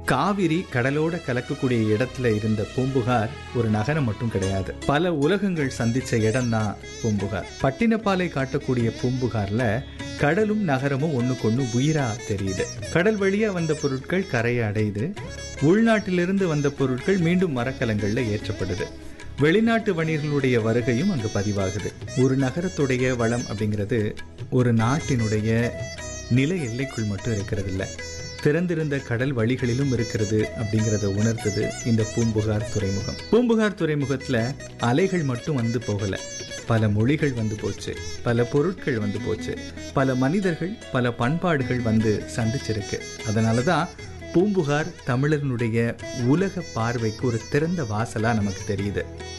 காவிரி கடலோட கலக்கக்கூடிய இடத்துல இருந்த பூம்புகார் ஒரு நகரம் மட்டும் கிடையாது பல உலகங்கள் சந்திச்ச இடம்தான் பூம்புகார் பட்டினப்பாலை காட்டக்கூடிய பூம்புகார்ல கடலும் நகரமும் ஒண்ணுக்கொண்ணு உயிரா தெரியுது கடல் வழியா வந்த பொருட்கள் கரையை அடையுது உள்நாட்டிலிருந்து வந்த பொருட்கள் மீண்டும் மரக்கலங்கள்ல ஏற்றப்படுது வெளிநாட்டு வணிகர்களுடைய வருகையும் அங்கு பதிவாகுது ஒரு நகரத்துடைய வளம் அப்படிங்கிறது ஒரு நாட்டினுடைய நில எல்லைக்குள் மட்டும் இருக்கிறது இல்ல திறந்திருந்த கடல் வழிகளிலும் இருக்கிறது அப்படிங்கிறத உணர்த்தது இந்த பூம்புகார் துறைமுகம் பூம்புகார் துறைமுகத்துல அலைகள் மட்டும் வந்து போகல பல மொழிகள் வந்து போச்சு பல பொருட்கள் வந்து போச்சு பல மனிதர்கள் பல பண்பாடுகள் வந்து சந்திச்சிருக்கு அதனால தான் பூம்புகார் தமிழர்களுடைய உலக பார்வைக்கு ஒரு திறந்த வாசலா நமக்கு தெரியுது